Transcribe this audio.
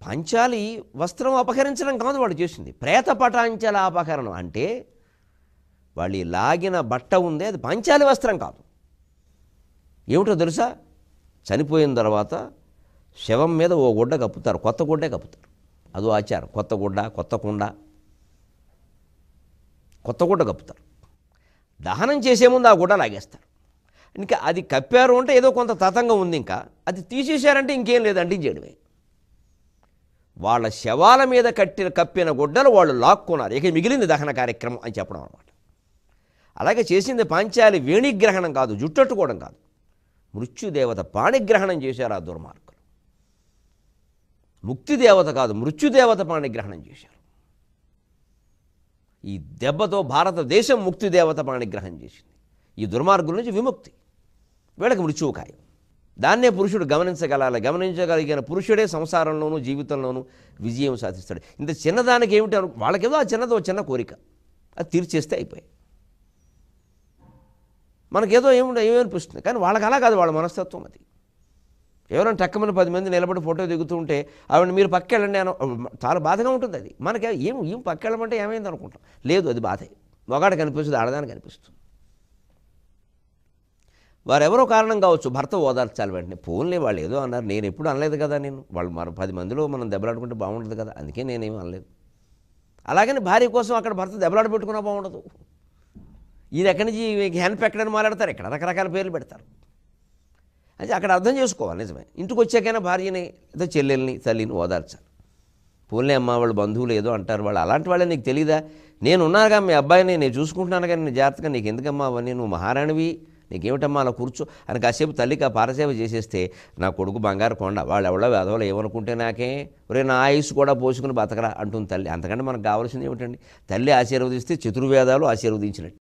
పాంచాలి వస్త్రం అపహరించడం కాదు వాడు చేసింది ప్రేత పటాంచల అపహరణం అంటే వాళ్ళు ఈ లాగిన బట్ట ఉందే అది పాంచాలి వస్త్రం కాదు ఏమిటో తెలుసా చనిపోయిన తర్వాత శవం మీద ఓ గుడ్డ కప్పుతారు కొత్త గుడ్డే కప్పుతారు అదో ఆచారం కొత్త గుడ్డ కొత్త కుండ కొత్త గుడ్డ కప్పుతారు దహనం చేసే ముందు ఆ గుడ్డ లాగేస్తారు ఇంకా అది కప్పారు అంటే ఏదో కొంత తతంగం ఉంది ఇంకా అది తీసేశారంటే ఇంకేం లేదు అంటించేయడమే వాళ్ళ శవాల మీద కట్టిన కప్పిన గుడ్డలు వాళ్ళు లాక్కున్నారు ఇక మిగిలింది దహన కార్యక్రమం అని చెప్పడం అనమాట అలాగే చేసింది పాంచాలి వేణిగ్రహణం కాదు జుట్టట్టుకోవడం కాదు మృత్యుదేవత పాణిగ్రహణం చేశారు ఆ దుర్మార్గులు ముక్తిదేవత కాదు మృత్యుదేవత పాణిగ్రహణం చేశారు ఈ దెబ్బతో భారతదేశం ముక్తిదేవత పాణిగ్రహం చేసింది ఈ దుర్మార్గుల నుంచి విముక్తి వీళ్ళకి మృత్యువు ఖాయం దాన్నే పురుషుడు గమనించగలాలి గమనించగలిగిన పురుషుడే సంసారంలోనూ జీవితంలోనూ విజయం సాధిస్తాడు ఇంత చిన్నదానికి ఏమిటి అను వాళ్ళకేదో ఆ చిన్నదో చిన్న కోరిక అది తీర్చేస్తే అయిపోయాయి మనకేదో ఏమి ఏమనిపిస్తుంది కానీ వాళ్ళకి అలా కాదు వాళ్ళ మనస్తత్వం అది ఎవరైనా టక్కమని పది మంది నిలబడి ఫోటో దిగుతూ ఉంటే ఆవిడ మీరు పక్కెళ్ళండి అని చాలా బాధగా ఉంటుంది అది మనకి ఏం ఏం పక్కెళ్ళమంటే ఏమైంది అనుకుంటాం లేదు అది బాధే మగాడు కనిపిస్తుంది ఆడదానికి కనిపిస్తుంది వారెవరో కారణం కావచ్చు భర్త ఓదార్చాలి వెంటనే ఫోన్లే వాళ్ళు ఏదో అన్నారు నేను ఎప్పుడు అనలేదు కదా నేను వాళ్ళు మన పది మందిలో మనం దెబ్బలాడుకుంటే బాగుంటుంది కదా అందుకే నేనేం అనలేదు అలాగని భార్య కోసం అక్కడ భర్త దెబ్బలాట పెట్టుకున్నా బాగుండదు ఇది ఎక్కడి నుంచి హ్యాండ్ పెక్కడని మాట్లాడతారు ఇక్కడ రకరకాల పేర్లు పెడతారు అయితే అక్కడ అర్థం చేసుకోవాలి నిజమే ఇంటికి వచ్చాకైనా భార్యని ఏదో చెల్లెల్ని తల్లిని ఓదార్చాలి పోన్లే అమ్మ వాళ్ళు బంధువులు ఏదో అంటారు వాళ్ళు అలాంటి వాళ్ళే నీకు తెలియదా నేను ఉన్నానుగా మీ అబ్బాయిని నేను చూసుకుంటున్నాను కానీ నేను జాగ్రత్తగా నీకు ఎందుకమ్మా అవన్నీ నువ్వు మహారాణివి నీకేమిటమ్మా అలా కూర్చో అని కాసేపు తల్లికి ఆ పారసేవ చేసేస్తే నా కొడుకు బంగారు కొండ వాళ్ళు ఎవడో వేదవాళ్ళు ఏమనుకుంటే నాకే ఒరే నా ఆయుష్ కూడా పోసుకుని బతకరా అంటుంది తల్లి అంతకంటే మనకు కావాల్సింది ఏమిటండి తల్లి ఆశీర్వదిస్తే చతుర్వేదాలు ఆశీర్వదించినట్టు